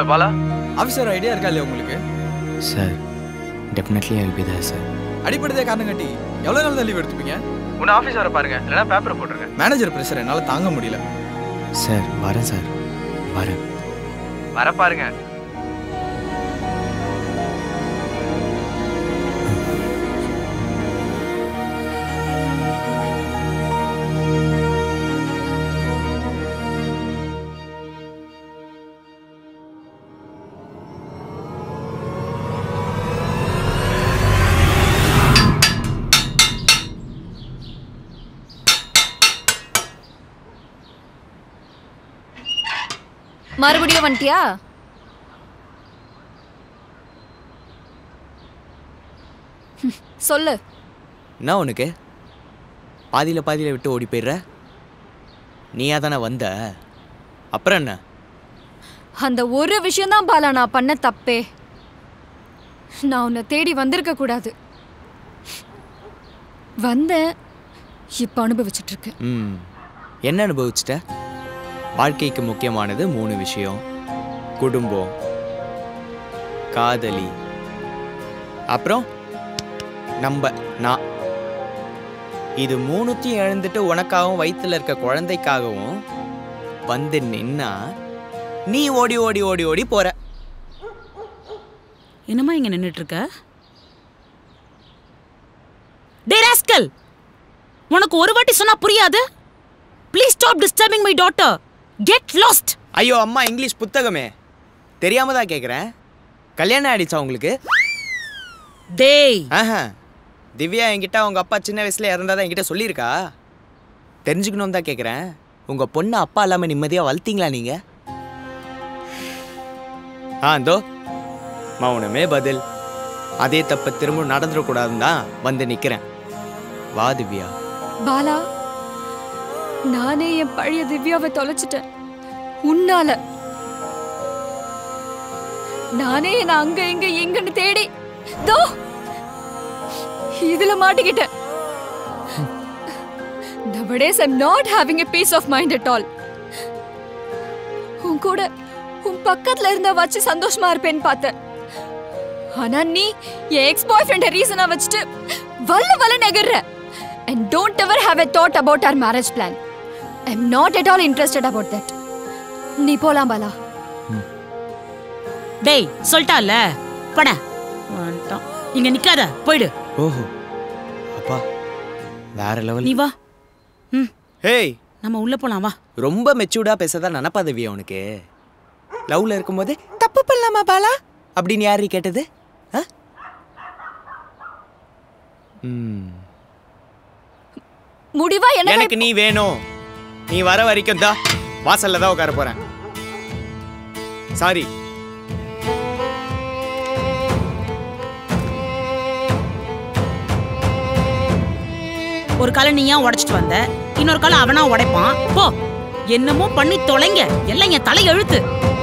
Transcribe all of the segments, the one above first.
Bala officer idea இருக்கா இல்லையா உங்களுக்கு சார் டெஃபினெட்லி ஐ பி தான் சார் அடிப்படையே காரணம் காட்டி எவ்வளோ நாள் தான் லீவ் எடுத்துப்பீங்க உன்னை ஆஃபீஸ் வர பாருங்க இல்லைன்னா பேப்பரை போட்டுருங்க மேனேஜர் ப்ரெஷர் என்னால் தாங்க முடியல சார் வரேன் சார் வரேன் வர பாருங்க மறுபடியும் வந்துட்டியா ஹம், சொல்லு என்ன உனக்கு பாதியில் பாதியில் விட்டு ஓடி போயிடுற நீயா தானே வந்த அப்புறம் என்ன அந்த ஒரு விஷயம்தான் பாலா நான் பண்ண தப்பே நான் உன்னை தேடி வந்திருக்க கூடாது வந்தேன் இப்ப அனுபவிச்சுட்டு இருக்கேன் ம் என்ன அனுபவிச்சிட்ட வாழ்க்கைக்கு முக்கியமானது மூணு விஷயம் குடும்பம் காதலி அப்புறம் நம்ம நான் இது மூணுத்தையும் இழந்துட்டு உனக்காகவும் வயித்துல இருக்க குழந்தைக்காகவும் வந்து நின்னா நீ ஓடி ஓடி ஓடி ஓடி போற என்னம்மா இங்க நின்னுட்டு இருக்க டே ராஸ்கல் உனக்கு ஒரு வாட்டி சொன்னா புரியாது please stop disturbing my daughter get lost ஐயோ அம்மா இங்கிலீஷ் புத்தகமே தெரியாம தான் கேட்குறேன் கல்யாணம் ஆயிடுச்சா உங்களுக்கு டேய் ஆஹா திவ்யா என்கிட்ட அவங்க அப்பா சின்ன வயசுல இறந்ததா என்கிட்ட சொல்லியிருக்கா தெரிஞ்சுக்கணும் தான் கேட்குறேன் உங்க பொண்ணு அப்பா இல்லாம நிம்மதியா வளர்த்தீங்களா நீங்க ஆ இதோ மௌனமே பதில் அதே தப்பு திரும்ப நடந்துடக்கூடாதுன்னு தான் வந்து நிக்கிறேன் வா திவ்யா பாலா நானே என் பழைய திவ்யாவை தொலைச்சிட்டேன் உன்னால நானே என்ன அங்க இங்க எங்கன்னு தேடி தோ இதுல மாட்டிக்கிட்டேன் Nowadays I'm not having a peace of mind at all. உன் கூட உன் பக்கத்துல இருந்த வச்சு சந்தோஷமா இருப்பேன்னு பார்த்தேன் ஆனா நீ என் எக்ஸ் பாய் ஃப்ரெண்ட ரீசனா வச்சுட்டு வல்ல வல்ல நகர்ற and don't ever have a thought about our marriage plan. I'm not at all interested about that. நீ போலாம் பாலா டேய் சொல்லிட்டால பட வந்துட்டான் இங்க நிக்காத போயிடு ஓஹோ அப்பா வேற லெவல் நீ வா ம் ஹேய் நம்ம உள்ள போலாம் வா ரொம்ப மெச்சூர்டா பேசதா நினப்பா திவ்யா உனக்கு லவ்ல இருக்கும்போது தப்பு பண்ணலாமா பாலா அப்படின்னு யாரு கேட்டது ஆ? ம். முடிவா என்ன எனக்கு நீ வேணும் நீ வர வரைக்கும் தான் வாசல்ல தான் உட்கார போறேன் சாரி ஒரு காலை நீயா உடைச்சிட்டு வந்த இன்னொரு காலை அவனா உடைப்பான் போ என்னமோ பண்ணி தொலைங்க எல்லாம் என் தலை எழுத்து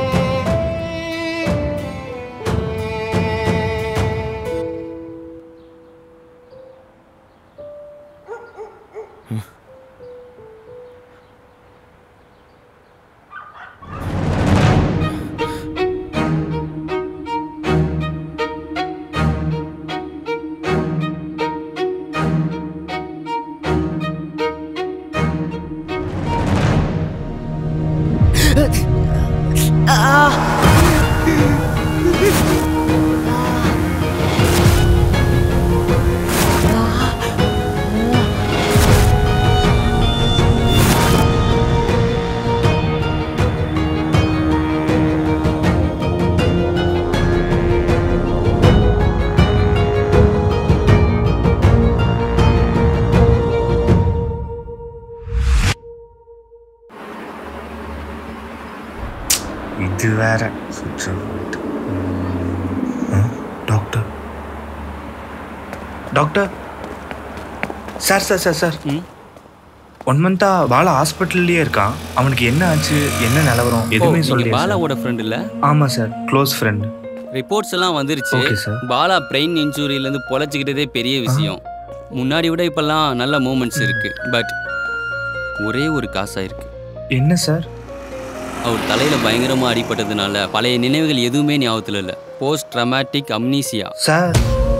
இது வேற சுவிட்ச் doctor doctor sir sir sir sir one மந்தா பாலா ஹாஸ்பிட்டல்லையே இருக்கான் அவனுக்கு என்ன ஆச்சு என்ன நிலவரம் எதுவுமே நீங்க சொல்லி பாலாவோட ஃப்ரெண்ட் இல்ல ஆமா சார் க்ளோஸ் ஃப்ரெண்ட் ரிப்போர்ட்ஸ் எல்லாம் வந்துருச்சு Okay, sir. பாலா பிரெயின் இன்ஜூரியில இருந்து பொழைச்சிக்கிட்டதே பெரிய விஷயம் முன்னாடி விட இப்பெல்லாம் நல்ல மூமெண்ட்ஸ் இருக்கு பட் ஒரே ஒரு காசா இருக்கு என்ன சார் அவர் தலையில் பயங்கரமாக அடிபட்டதுனால பழைய நினைவுகள் எதுவுமே ஞாபகத்தில் இல்லை post traumatic amnesia sir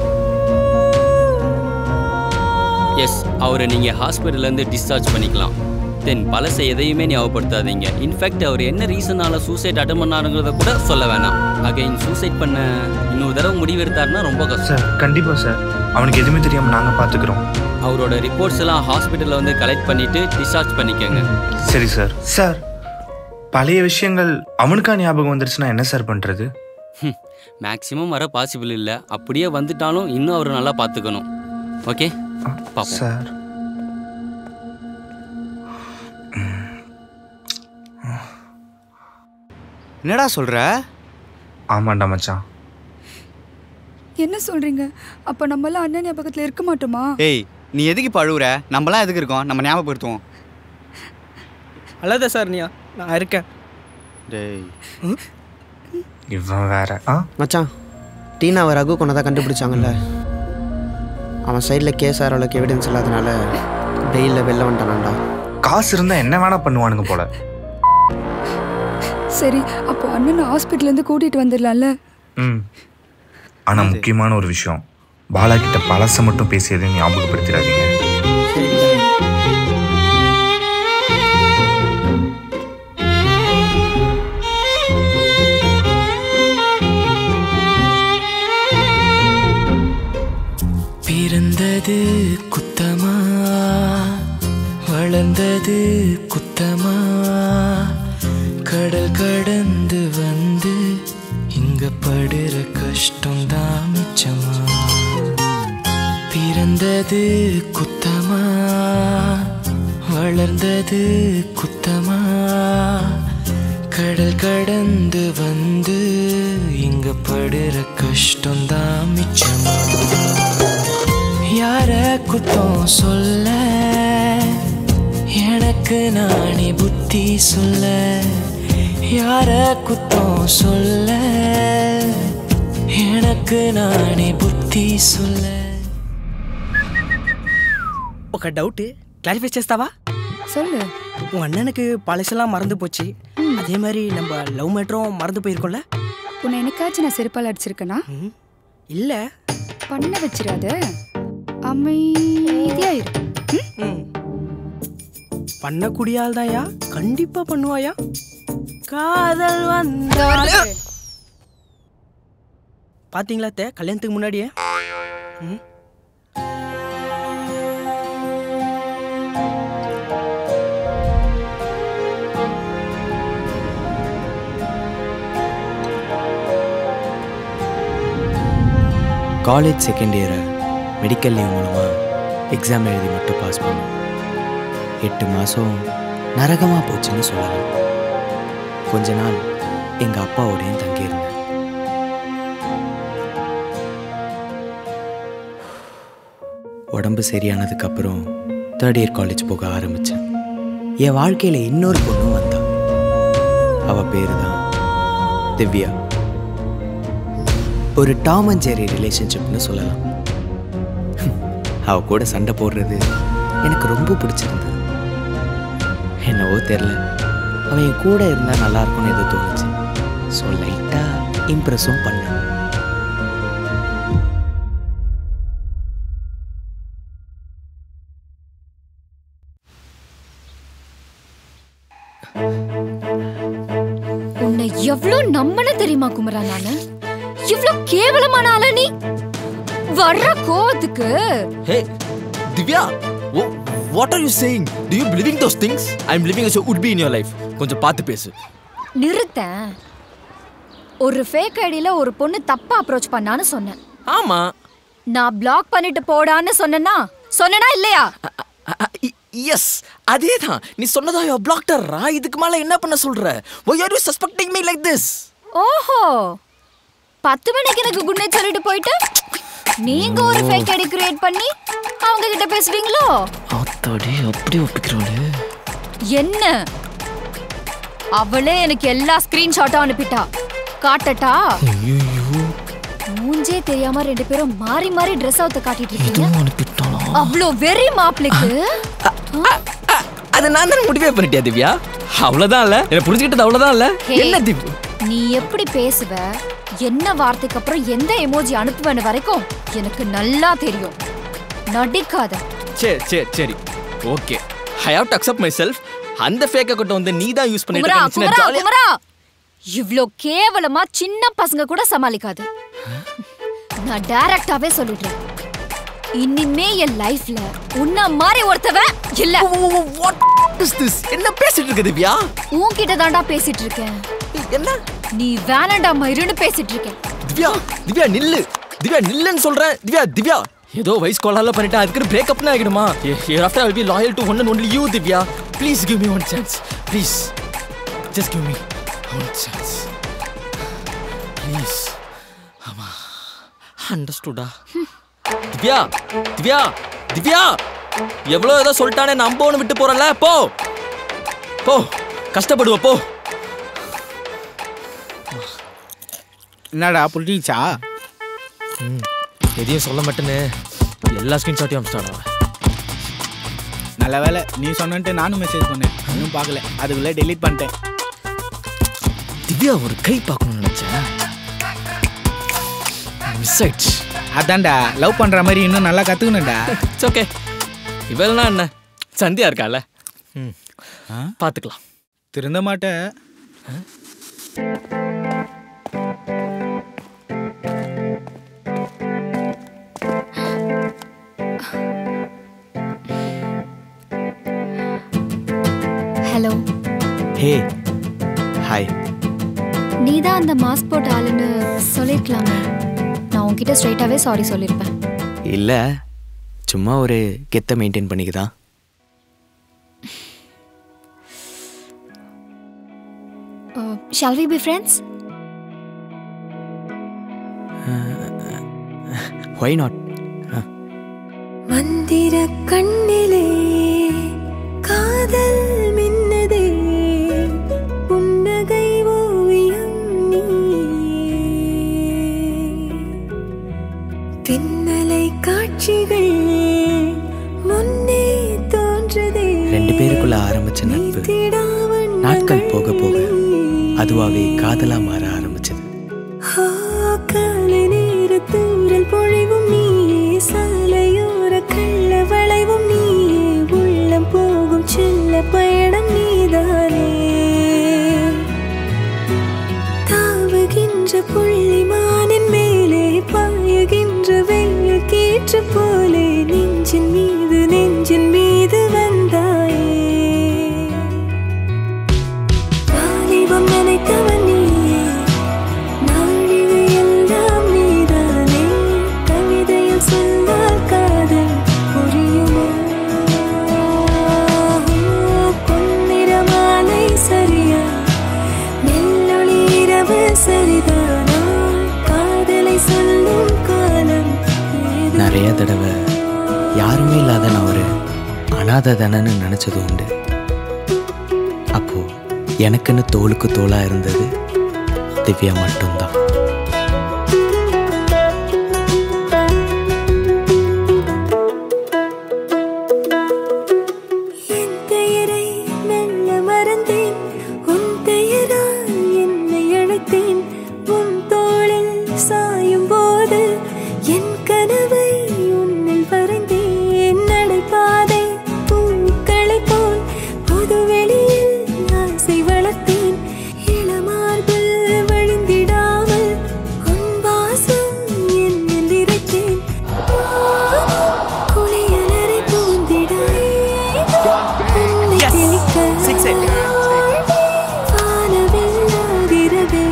yes அவரை நீங்கள் ஹாஸ்பிட்டல்லேருந்து டிஸ்சார்ஜ் பண்ணிக்கலாம் தென் பழசை எதையுமே ஞாபகப்படுத்தாதீங்க இன்ஃபேக்ட் அவர் என்ன ரீசனால சூசைட் அட்டன் பண்ணாருங்கிறத கூட சொல்ல வேணாம் அகைன் சூசைட் பண்ண இன்னொரு தடவை முடிவெடுத்தாருன்னா ரொம்ப கஷ்டம் சார் கண்டிப்பாக சார் அவனுக்கு எதுவுமே தெரியாமல் நாங்கள் பார்த்துக்குறோம் அவரோட ரிப்போர்ட்ஸ் எல்லாம் ஹாஸ்பிட்டலில் வந்து கலெக்ட் பண்ணிட்டு டிஸ்சார்ஜ் பண்ணிக்கோங்க சரி சார் சார் பழைய விஷயங்கள் அவனுக்கா ஞாபகம் வந்துருச்சுன்னா என்ன சார் பண்ணுறது மேக்ஸிமம் வர பாசிபிள் இல்லை அப்படியே வந்துட்டாலும் இன்னும் அவரை நல்லா பார்த்துக்கணும் ஓகே பார்ப்போம் சார் என்னடா சொல்ற ஆமாண்டா மச்சான் என்ன சொல்றீங்க அப்ப நம்ம எல்லாம் அண்ணன் ஞாபகத்துல இருக்க மாட்டோமா ஏய் நீ எதுக்கு இப்போ அழுவுற நம்மலாம் எதுக்கு இருக்கோம் நம்ம ஞாபகப்படுத்துவோம் அழாத சார் நீயா நான் இருக்கேன் டேய் இவன் வேற ஆ மச்சான் டீனாவை ரகு கொண்டதாக கண்டுபிடிச்சாங்கல்ல அவன் சைடில் கேஸ் ஆகிற அளவுக்கு எவிடன்ஸ் இல்லாதனால பெயிலில் வெளில வந்துட்டானாண்டா காசு இருந்தால் என்ன வேணா பண்ணுவானுங்க போல சரி அப்போ அண்ணனை ஹாஸ்பிட்டல்ல இருந்து கூட்டிட்டு வந்துடலாம்ல ம் ஆனால் முக்கியமான ஒரு விஷயம் பாலா கிட்ட பழசை மட்டும் பேசி எதையும் ஞாபகப்படுத்திடாதீங்க பிறந்தது குத்தமா வளர்ந்தது குத்தமா கடல் கடந்து வந்து இங்க படுற கஷ்டம் தான் மிச்சமா பிறந்தது குத்தமா வளர்ந்தது குத்தமா கடல் கடந்து வந்து இங்க படுற கஷ்டம் தான் மிச்சமா யார குத்தம் சொல்ல எனக்கு நானே புத்தி சொல்ல யார குத்தம் சொல்ல எனக்கு நானே புத்தி சொல்ல ఒక డౌట్ క్లారిఫై చేస్తావా சொல்லு உன் அண்ணனுக்கு பழசெல்லாம் மறந்து போச்சு அதே மாதிரி நம்ம லவ் மேட்டரும் மறந்து போயிருக்கோம்ல உன்னை என்னைக்காச்சும் நான் செருப்பால் அடிச்சிருக்கேனா இல்ல பண்ண வச்சிடாத அமைதியாயிரு ம். பண்ணக்கூடிய ஆள் தான்யா கண்டிப்பா பண்ணுவாயா காதல் வந்தாலே பாத்தீங்களா தே கல்யாணத்துக்கு முன்னாடியே ம் காலேஜ் செகண்ட் இயரை மெடிக்கல் லீவ் மூலமாக எக்ஸாம் எழுதி மட்டும் பாஸ் பண்ணேன் எட்டு மாதம் நரகமாக போச்சுன்னு சொல்லலாம் கொஞ்ச நாள் எங்கள் அப்பாவோடையும் தங்கியிருந்தேன் உடம்பு சரியானதுக்கப்புறம் தேர்ட் இயர் காலேஜ் போக ஆரம்பித்தேன் என் வாழ்க்கையில் இன்னொரு பொண்ணும் வந்தா அவள் பேர் தான் திவ்யா ஒரு டாம் அண்ட் ஜெரி ரிலேஷன்ஷிப்னு சொல்லலாம் அவ கூட சண்டை போடுறது எனக்கு ரொம்ப பிடிச்சிருந்தது என்னவோ தெரில அவன் என் கூட இருந்தால் நல்லா இருக்கும்னு ஏதோ தோணுச்சு ஸோ லைட்டாக இம்ப்ரெஸும் பண்ணேன் உன்னை எவ்ளோ நம்பன தெரியுமா குமரா நானு இவ்ளோ கேவலமான ஆளா நீ வர்ற கோவத்துக்கு Hey, Divya, wh- what are you saying? Do you believing those things? I'm living as a would be in your life. கொஞ்சம் பார்த்து பேசு நிறுத்தேன் ஒரு ஃபேக் ஐடியில ஒரு பொண்ணு தப்பா அப்ரோச் பண்ணான்னு சொன்னேன் ஆமா நான் பிளாக் பண்ணிட்டு போடான்னு சொன்னேனா சொன்னனா இல்லையா எஸ் அதே தான் நீ சொன்னதா யோ பிளாக்டரா இதுக்கு மேல என்ன பண்ண சொல்ற why are you suspecting me like this ஓஹோ பத்து மணிக்கு எனக்கு குட் நைட் சொல்லிட்டு போயிட்டு நீங்க ஒரு ஃபேக் ஐடி கிரியேட் பண்ணி அவங்க கிட்ட பேசுவீங்களோ ஆத்தாடி அப்படி ஒப்பிக்கிறாளே என்ன அவளே எனக்கு எல்லா ஸ்கிரீன்ஷாட்டும் அனுப்பிட்டா காட்டட்டா மூஞ்சே தெரியாம ரெண்டு பேரும் மாறி மாறி ட்ரெஸ் அவுத்த காட்டிட்டு இருக்கீங்க அனுப்பிட்டாளா அவ்வளோ வெறி மாப்பிளைக்கு அது நான் தான் முடிவே பண்ணிட்டியா திவ்யா அவ்வளவுதான் இல்ல என்ன புரிஞ்சுக்கிட்டது அவ்வளவுதான் இல்ல Hey. என்ன திவ்யா நீ எப்படி பேசுவ என்ன வார்த்தைக்கு அப்புறம் எந்த எமோஜி அனுப்புவேன்னு வரைக்கும் எனக்கு நல்லா தெரியும் நடிக்காத சரி சரி சரி okay I have to accept myself அந்த ஃபேக் அக்கௌண்ட் வந்து நீ தான் யூஸ் பண்ணிட்டு குமரா இருக்க, சின்ன குமரா jolly- குமரா இவ்ளோ கேவலமா சின்ன பசங்க கூட சமாளிக்காது நான் டைரக்டாவே சொல்லிடுறேன் இனிமே என் லைஃப்ல உன்ன மாதிரி ஒருத்தவன் இல்ல இஸ் திஸ் என்ன பேசிட்டு இருக்க திவ்யா உன்கிட்ட தான்டா பேசிட்டு இருக்கேன் என்ன நீ வேணாண்டா மயிருன்னு பேசிட்டு இருக்கேன் திவ்யா திவ்யா நில்லு திவ்யா நில்லுன்னு சொல்றேன் திவ்யா திவ்யா ஏதோ வயசு கோலால பண்ணிட்டேன் அதுக்கு பிரேக்கப்னு ஆகிடுமா here after I be loyal to one and only you Divya please give me one chance please just give me one chance please ஆமா அண்டர்ஸ்டுடா திவ்யா திவ்யா திவ்யா எவ்வளோ ஏதோ சொல்லிட்டானே நம்ப ஒன்று விட்டு போறல போ போ கஷ்டப்படுவ போ என்னடா புரிஞ்சிச்சா ம் எதையும் சொல்ல மாட்டேன்னு எல்லா ஸ்க்ரீன்ஷாட்டையும் அமிச்சிட்டாடா நல்ல வேலை நீ சொன்னன்ட்டு நானும் மெசேஜ் பண்ணேன் இன்னும் பார்க்கல அதுக்குள்ளே டெலீட் பண்ணிட்டேன் திவ்யா ஒரு கை பார்க்கணும்னு நினைச்சேன் மிஸ் ஆயிடுச்சு அதான்டா லவ் பண்ற மாதிரி இன்னும் நல்லா கத்துக்கணும்டா இட்ஸ் ஓகே இவெல்லாம் என்ன சந்தியா இருக்கால ம் பார்த்துக்கலாம் திருந்த மாட்டேன் ஹலோ ஹே ஹாய் நீ தான் அந்த மாஸ்க் போட்ட ஆளுன்னு சொல்லிருக்கலாமே நான் உன்கிட்ட ஸ்ட்ரைட்டாவே சாரி சொல்லியிருப்பேன் இல்லை சும்மா ஒரு கெத்தை மெயின்டைன் பண்ணிக்குதான் shall we be friends why not மந்திர கண்ணிலே காதல் மின்னதே புன்னகை ஓவியம் நீ பின்னலை காட்சிகள் முன்னே தோன்றதே ரெண்டு பேருக்குள்ள ஆரம்பிச்ச நட்பு நாட்கள் போக போக அதுவாவே காதலா மாற ஆரம்பிச்சது ஆ, காலை நேர தூரல் பொழிவும் நீ சாலையோர கள்ள வளைவும் நீ உள்ளம் போகும் செல்ல பயணம் நீதானே தாவுகின்ற புள்ளிமானின் மேலே பாயுகின்ற வெயில் கீற்று போலே நெஞ்சின் மீது நெஞ்சின் மீது வந்தாயே வாலிபம் நினைத்தவன் நீயே நாழிகை எல்லாம் நீதானே கவிதையில் சொன்னால் காதல் புரியுமோ பொன்னிற மாலை சரியா மெல்லொளி இரவு சரிதானா காதலை சொல்லும் காலம் நிறைய தடவை யாருமே இல்லாத நான் ஒரு அனாதை தானன்னு நினச்சது உண்டு அப்போ எனக்குன்னு தோளுக்கு தோளா இருந்தது திவ்யா மட்டும்தான் என் பெயரை மெல்ல மறந்தேன் உன் பெயரால் என்னை அழைத்தேன் உன் தோளில் சாயும் போது என் கனவை உன்னில் வரைந்தேன் நடைபாதை பூக்களை போல் பொது வெளியில் ஆசை வளர்த்தேன் இளமார்பில் வழிந்திடாமல் உன் வாசம் என்னில் இறைத்தேன் குளியலறை பூந்திட உன்னை தெளிக்க வானவில்லாதிரவே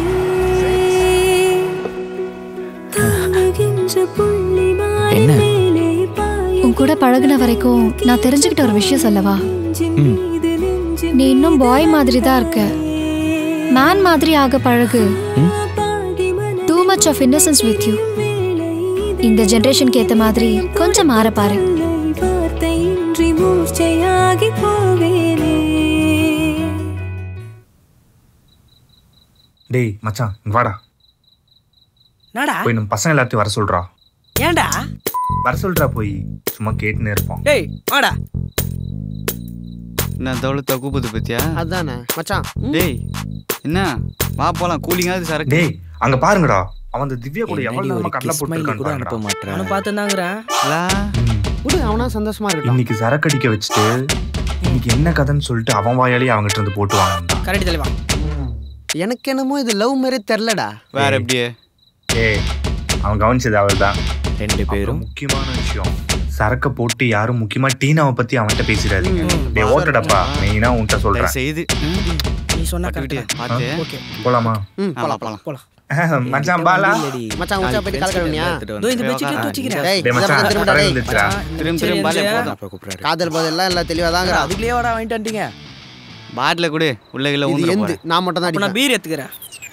தாங்குகின்ற புள்ளி மாலை என்ன? மேலே பாயும் உன் கூட பழகுன வரைக்கும் நான் தெரிஞ்சுக்கிட்ட ஒரு விஷயம் சொல்லவா ம் நீ இன்னும் பாய் மாதிரி தான் இருக்க மேன் மாதிரி ஆக பழகு too much of innocence with you இந்த ஜெனரேஷனுக்கு ஏத்த மாதிரி கொஞ்சம் மாற பாரு வார்த்தையின்றி மூர்ச்சையாகி போவேனே டேய் மச்சான் இங்க வாடா என்னடா போய் நம்ம பசங்க எல்லாத்தையும் வர சொல்றா ஏன்டா வர சொல்றா போய் சும்மா கேட்டுன்னு இருப்போம் டேய் வாடா நான் தௌலத்தா கூப்பிடுது பத்தியா அதானே மச்சான் டேய் என்ன வா போலாம் கூலிங்காவது சரக்கு டேய் அங்க பாருங்கடா அவன் அந்த திவ்யா கூட என்னடி எவ்வளவு ஒரு நேரமா கடலை kiss smile கூட போட்டுருக்கான் அனுப்ப மாட்ற. அவனை பார்த்துதாங்கிறேன் விடு அவனா சந்தோஷமா இருக்கட்டும் இன்னைக்கு சரக்கடிக்க வச்சுட்டு இன்னைக்கு என்ன கதைன்னு சொல்லிட்டு அவன் வாயாலேயே அவங்ககிட்ட இருந்து போட்டு வாங்க கரெக்ட் தலைவா எனக்கு என்னமோ இது லவ் மாதிரி தெரிலடா வேற எப்படியே ஏய் அவன் கவனிச்சது அவள் தான் ரெண்டு பேரும் முக்கியமான விஷயம் சரக்க போட்டு யாரும் முக்கியமா டீனாவை பத்தி அவன்கிட்ட பேசிடாதீங்க டேய் ஓட்டடப்பா மெயினா உன்கிட்ட சொல்றேன் செய்து நீ சொன்ன கட்டுக்கிட்டே கரெக்ட் பார்த்து ஓகே போலாமா ம் ஆ, போலாம் போலாம் போலாம் மச்சான் பாலா மச்சான் உச்சா போயிட்டு கால் கழுவினியா இதோ இந்த பெட்ஷீட் எடுத்து வச்சுக்கிறேன் டேய் டேய் இதை மச்சான் பக்கம் திரும்புடா படம் டேய் வந்துச்சுடா. திரும்ப திரும்ப பாலே போதும் அப்பா கூப்பிடுறாரு காதல் போதெல்லாம் எல்லாம் தெளிவா தாங்கிறா அதுக்குள்ளேயே வாடா வாங்கிட்டு வந்துட்டீங்க பாட்டில கூட உள்ள கிள்ள இது ஊந்துட எந்து போறேன் நான் மட்டும் தான் அப்ப நான் அடிப்பேன் பீர் எடுத்துக்கிறேன்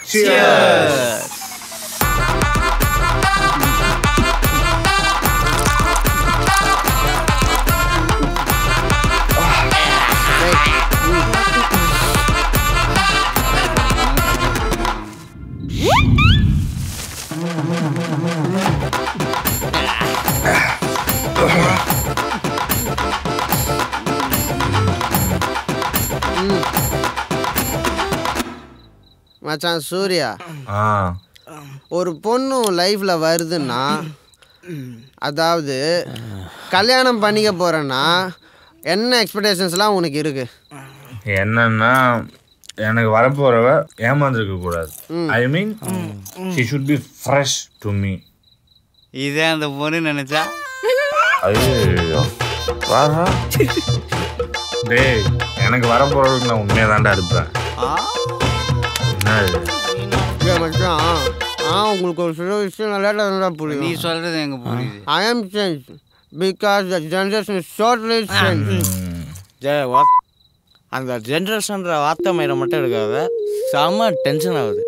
மச்சான் சூர்யா ஆ ஒரு பொண்ணு லைஃப்ல வருதுன்னா அதாவது கல்யாணம் பண்ணிக்க போறேன்னா என்ன எக்ஸ்பெக்டேஷன்ஸ்லாம் உனக்கு இருக்கு என்னன்னா எனக்கு வரப்போறவ ஏமாந்துருக்க கூடாது ம். I mean she should be fresh to me இதே அந்த பொண்ணு நினைச்சா ஐயோ வாரா டேய் எனக்கு வரப்போறவளுக்கு நான் உண்மையாக தான்டா இருப்பேன் என்ன இது? ஏய் மச்சான் ஆ உங்களுக்கு ஒரு சில விஷயம் நல்லா நல்லா நீ புரியும் சொல்றது எங்க புரியுது I am change because the generation is totally change ஜெய வா அந்த ஜென்ரேஷன்ற வார்த்தை மயிரை மட்டும் இருக்காத செம்ம டென்ஷன் ஆகுது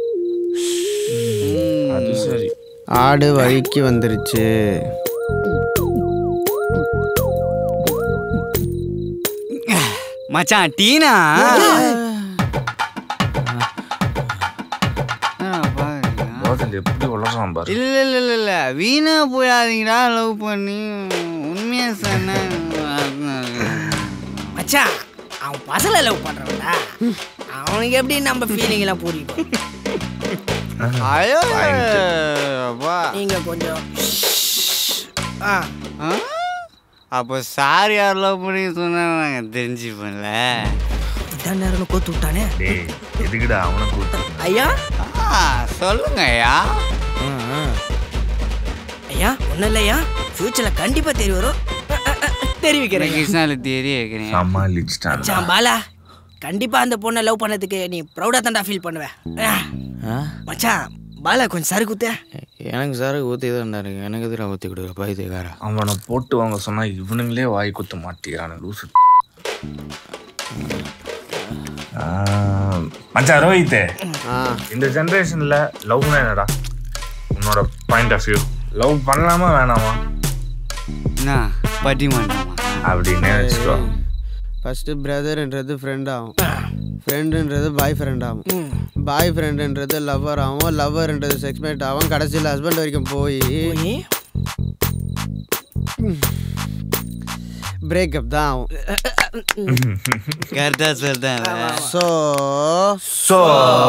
அது சரி ஆடு வழிக்கு வந்துருச்சு மச்சான் டீனா போதில் எப்படி உலகம் பாரு இல்ல இல்ல இல்ல இல்ல வீணா போயாதீங்கடா லவ் பண்ணி உண்மையா சொன்ன மச்சான் அவன் பசங்களை லவ் பண்றவன்டா அவனுக்கு எப்படி நம்ம ஃபீலிங் எல்லாம் புரியும் ஐயோ அப்பா நீங்க கொஞ்சம் ஆ ஆ? அப்போ சார் யார் லவ் பண்ணி சொன்னா நாங்கள் தெரிஞ்சுப்போம்ல இதான் நேரம் கோத்து விட்டானே டேய் எதுக்குடா அவனை கூட்டு ஐயா ஆ சொல்லுங்க ஐயா ஐயா ஒன்றும் இல்லையா ஃபியூச்சரில் கண்டிப்பாக தெரிய வரும் அ, அ, அ, தெரிவிக்கிறேன் கிருஷ்ணால தேரி வைக்கிறேன் சமாளிச்சிட்டான் மச்சான் பாலா கண்டிப்பா அந்த பொண்ணை லவ் பண்ணதுக்கு நீ ப்ரௌடா தான்டா ஃபீல் பண்ணுவ ஆ. மச்சான் பாலா கொஞ்சம் சரு குத்த எனக்கு சார் ஊற்றி தான் இருக்கு எனக்கு எதிராக ஊற்றி கொடுக்குற பைத்தியக்காரா அவனை போட்டு வாங்க சொன்னா இவனுங்களே வாய் குத்த மாட்டேங்கிறானு லூசு ஆ, மச்சான் ரோஹித் இந்த ஜென்ரேஷன்ல லவ்னா என்னடா உன்னோட பாயிண்ட் ஆஃப் வியூ லவ் பண்ணலாமா வேணாமா என்ன பட்டி மாட்டாமா அப்படின்னு வச்சுக்கோ ஃபஸ்ட்டு பிரதர்ன்றது ஃப்ரெண்ட் ஆகும் ஃப்ரெண்டுன்றது பாய் ஃப்ரெண்ட் ஆகும் பாய் ஃப்ரெண்டுன்றது லவ்வர் ஆகும் லவ்வர்ன்றது செக்ஸ்மேட் ஆகும் கடைசியில் ஹஸ்பண்ட் வரைக்கும் போய் பிரேக்கப் தான் ஆகும் கரெக்டாக சொல்லிட்டேன் ஸோ ஸோ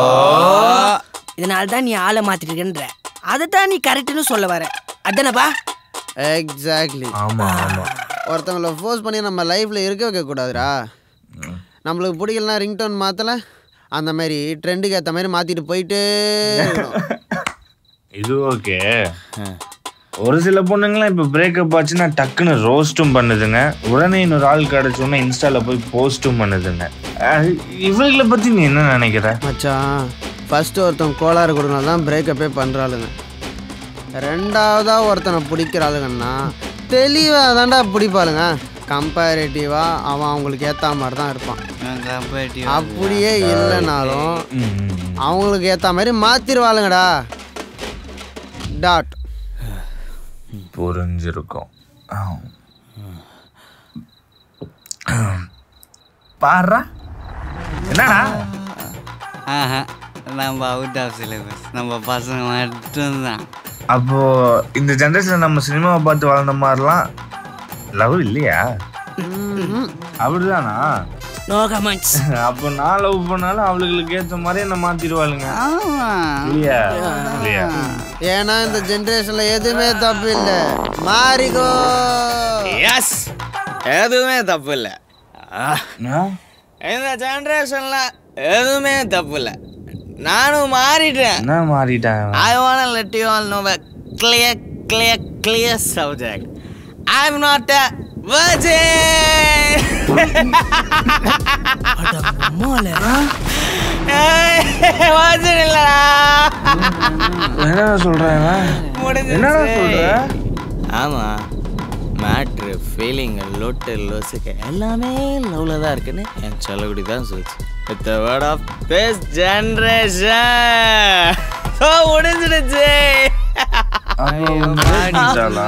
இதனால தான் நீ ஆளை மாத்திட்டு இருக்கன்ற அதை தான் நீ கரெக்டுன்னு சொல்ல வர அதானப்பா எக்ஸாக்ட்லி ஆமா ஆமா ஒருத்தவங்கள ஃபோர்ஸ் பண்ணி நம்ம லைஃப்பில் இருக்க வைக்கக்கூடாதுடா நம்மளுக்கு பிடிக்கலனா ரிங்டோன் மாற்றலை அந்த மாதிரி ட்ரெண்டுக்கு ஏற்ற மாதிரி மாற்றிட்டு போயிட்டே இருக்கணும். இது ஓகே ஒரு சில பொண்ணுங்களாம் இப்போ பிரேக்கப் ஆச்சுன்னா டக்குன்னு ரோஸ்ட்டும் பண்ணுதுங்க உடனே இன்னொரு ஆள் கிடச்சோன்னா இன்ஸ்டால போய் போஸ்ட்டும் பண்ணுதுங்க அஹ், இவங்களை பத்தி நீ என்ன நினைக்கிற மச்சான் ஃபஸ்ட்டு ஒருத்தன் கோளாறு கொடுனால தான் பிரேக்கப்பே பண்ணுறாளுங்க ரெண்டாவதாக ஒருத்தனை பிடிக்கிற ஆளுங்கன்னா தெளிவாக தான்டா பிடிப்பாளுங்க கம்பேரேட்டிவாக அவன் அவங்களுக்கு ஏற்ற மாதிரி தான் இருப்பான் அப்படியே இல்லைனாலும் அவங்களுக்கு ஏற்ற மாதிரி மாற்றிடுவாளுங்கடா டாட் புரிஞ்சிருக்கும் பாடுறா என்னடா ஆஹா நம்ம அவுட் ஆஃப் சிலபஸ் நம்ம பசங்க மட்டும்தான் அப்போ இந்த ஜென்ரேஷன்ல நம்ம சினிமாவை பார்த்து வளர்ந்த மாதிரிலாம் லவ் இல்லையா அப்படிதானா நோ கமெண்ட்ஸ் அப்போ நான் லவ் பண்ணாலும் அவளுங்களுக்கு ஏத்த மாதிரி என்ன மாத்திடுவாளுங்க இல்லையா இல்லையா ஏன்னா இந்த ஜென்ரேஷன்ல எதுவுமே தப்பு இல்ல மாறிக்கோ எஸ் எதுவுமே தப்பு இல்லை இந்த ஜென்ரேஷன்ல எதுவுமே தப்பு இல்லை நானும் மாறிட்டேன் என்ன மாறிட்டேன் I wanna let you all know a clear, clear, clear subject. I'm not a virgin. virgin இல்லடா என்ன சொல்றேன் முடிஞ்சிருச்சு. என்னடா சொல்ற ஆமா மேட்ரு ஃபீலிங் லொட்டு லொசுக்கு எல்லாமே லவ்ல தான் இருக்குன்னு என் செல்லகுடி தான் சொல்லிச்சு with the word of best generation so முடிஞ்சிடுச்சு மாட்டிட்டாளா?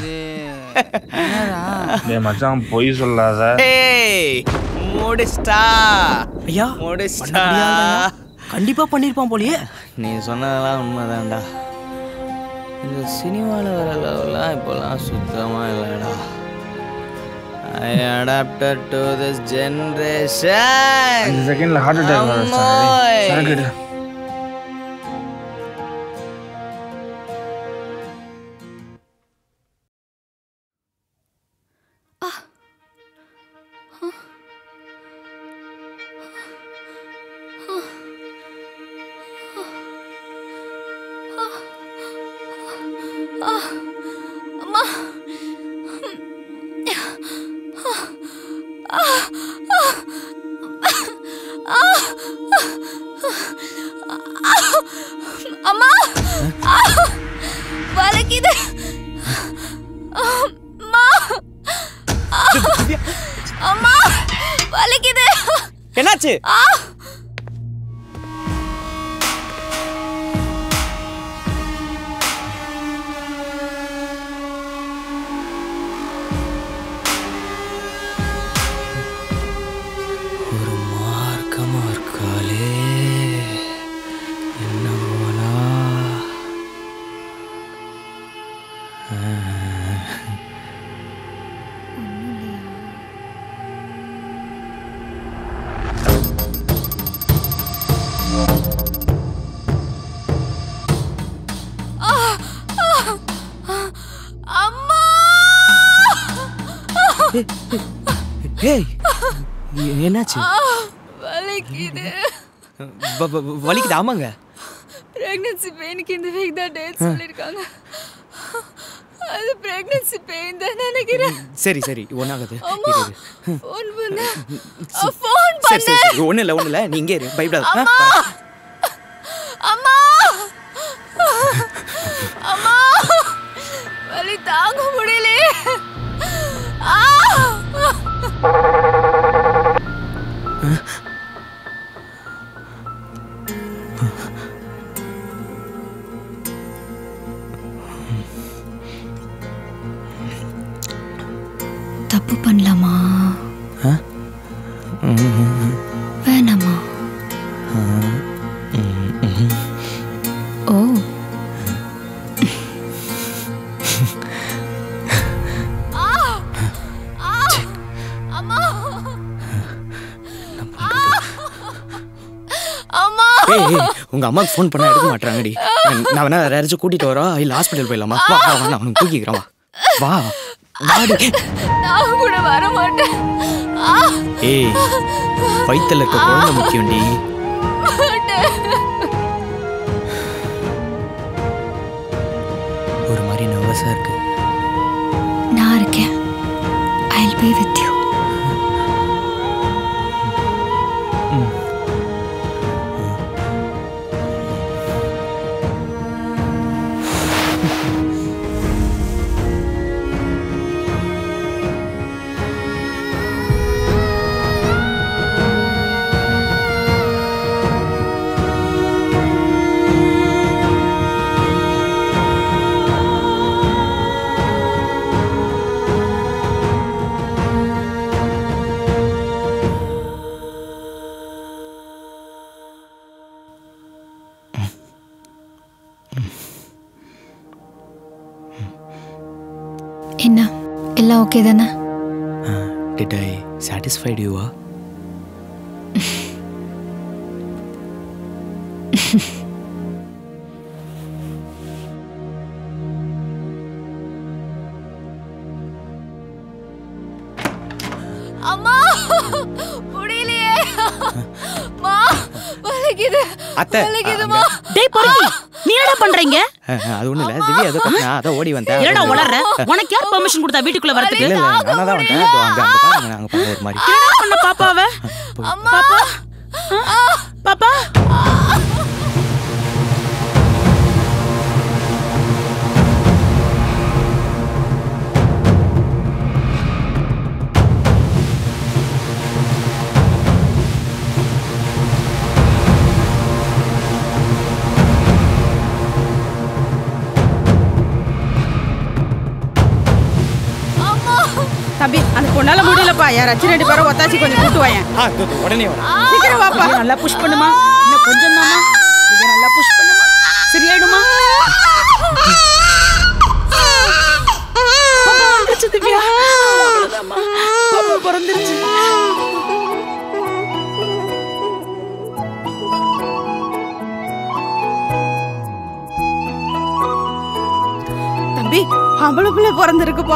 டேய் மச்சான் பொய் சொல்லாத ஏய் முடிச்சிட்டா ஐயா முடிச்சிட்டா கண்டிப்பா பண்ணிருப்பான் போலயே நீ சொன்னதெல்லாம் உண்மைதான்டா இந்த சினிமாவில் வர லவ்லாம் இப்போலாம் சுத்தமாக இல்லைடா I adapted to this generation அஞ்சு செகண்ட்ல ஹார்ட் அட்டாக் வர சரக்கு எடு. அம்மா அம்மா வலிக்குது அம்மா அம்மா வலிக்குது என்னாச்சு ஆ ஒரு மார்க்கமா இருக்காளே என்ன போனா ஆ! ஆ! அம்மா ஏய் என்னாச்சு ஆ! வலிக்குது வ- வ- வ- வலிக்குது ஆமாங்க பிரெக்னன்சி பெயினுக்கு இந்த வீக் தான் டேட் சொல்லியிருக்காங்க அது பிரெக்னன்சி பெயின் தான் நினைக்கிறேன் சரி சரி ஒன்றாகுது அம்மா இரு, இரு. ஃபோன் பண்ண ஃபோன் சரி சரி பண்ண சரி ஒன்றும் இல்லை ஒன்றும் இல்லை நீ இங்கே இரு பயப்படாத ஆ? அம்மா அம்மா அம்மா வலி தாங்க முடியலையே ஆ! தப்பு பண்ணலாமா ஆ? ம், ம், ம். வேணாமா ஆ, ம், ம். ஓ ஆ! ஆ! அம்மா அம்மா ஏய் ஏய், உங்க அம்மாக்கு ஃபோன் பண்ணா எடுக்க மாட்டாங்கடி நான் வேணா வேற யாராச்சும் கூட்டிட்டு வரோம் இல்ல ஹாஸ்பிட்டல் போயிடலாமா வா வா வா, நான் உனக்கு தூக்கிக்கிறேன் வா வா வாடி நான் கூட வர மாட்டேன் ஆ! ஏய் வயித்துல இருக்க குழந்தை முக்கியம்டி மாட்டேன். ஒரு மாதிரி நர்வஸா இருக்கு நான் இருக்கேன் ஐ பி வித் யூ என்ன எல்லாம் ஓகே தானே டிட் ஐ சாட்டிஸ்ஃபைட் யூவா அம்மா முடியலையே மா வலிக்குது அத்தை, வலிக்குதுமா டேய் பொறுக்கி நீ என்னடா பண்றீங்க அது ஒண்ணும் இல்ல திவ்யா ஏதோ கத்துனா அதான் ஓடி வந்தேன் என்னடா உளற உனக்கு யார் பெர்மிஷன் கொடுத்தா வீட்டுக்குள்ள வரதுக்கு இல்ல இல்ல நானா தான் வந்தேன் இதோ அங்க அங்க பாருங்க அங்க பாருங்க ஒரு மாதிரி என்னடா பண்ண பாப்பாவ பாப்பா ஆ, பாப்பா தம்பி அந்த பொண்ணால முடியலப்பா யாராச்சும் ரெண்டு பேரும் ஒத்தாச்சி கொஞ்சம் கூட்டு வாயேன் ஆ இதோ, இதோ, உடனே வரேன் சீக்கிரம் வாப்பா இது நல்லா புஷ் பண்ணுமா இன்னும் கொஞ்சம் தாமா இது நல்லா புஷ் பண்ணுமா சரியாயிடுமா பாப்பா வந்துருச்சு திவ்யா அவ்வளவுதாம்மா. பாப்பா பிறந்துருச்சு தம்பி ஆம்பளை பிள்ளை பிறந்திருக்குப்பா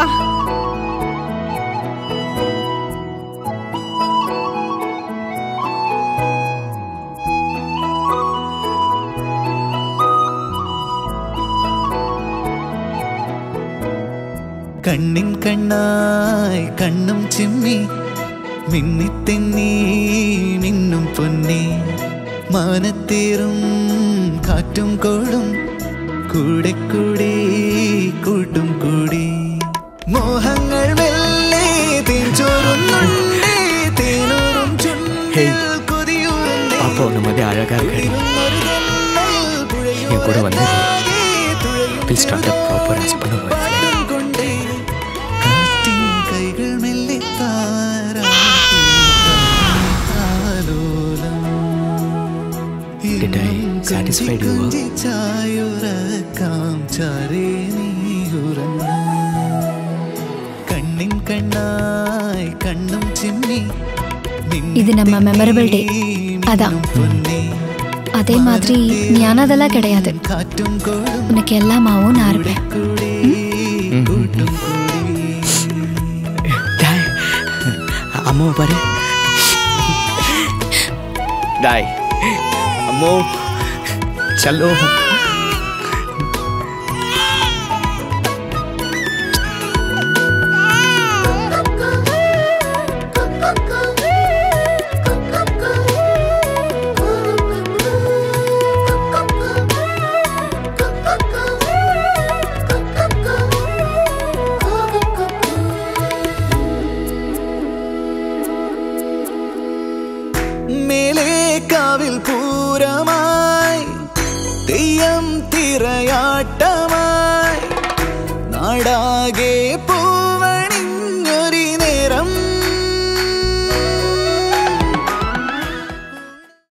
കണ്ണിൻ കണ്ണായി കണ്ണും ചിമ്മി മിന്നിത്തെന്നീ മിന്നും പൊന്നി മാനത്തേറും കാറ്റും കോടും കൂടെ കൂടി കൂട്ടും കൂടി മോഹങ്ങൾ മെല്ലെ തേഞ്ചോറുന്നുണ്ടേ തേനൂറും ചുണ്ടിൽ കൊതിയൂറുണ്ടേ பாப்பா உன்ன மாதிரி அழகா இருக்காடி என் கூட வந்து please start up proper husband wife കൊണ്ടേ കാറ്റിൻ കൈകൾ മെല്ലെ Did I satisfy you? ചായുറക്കാം ചാരേ നീ ഉറങ്ങാം കണ്ണിൻ കണ്ണായി കണ്ണും ചിമ്മി இது நம்ம மெமரபிள் டே அதான் அதே மாதிரி நீ ஆனதெல்லாம் கிடையாது உனக்கு எல்லாமாவும் நான் இருப்பேன் அம்மாவை பாரு டாய் அம்மோ சல்லோ മേലേ കാവിൽ പൂരമായി തെയ്യം തിരയാട്ടമായി നാടാകെ